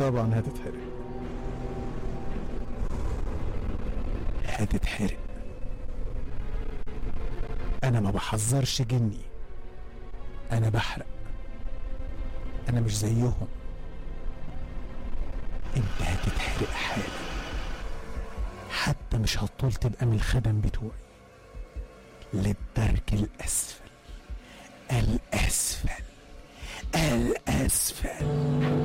طبعا هتتحرق هتتحرق انا ما بحذرش جني انا بحرق انا مش زيهم انت هتتحرق حالا حتى مش هتطول تبقى من الخدم بتوعي للدرك الاسفل الاسفل الاسفل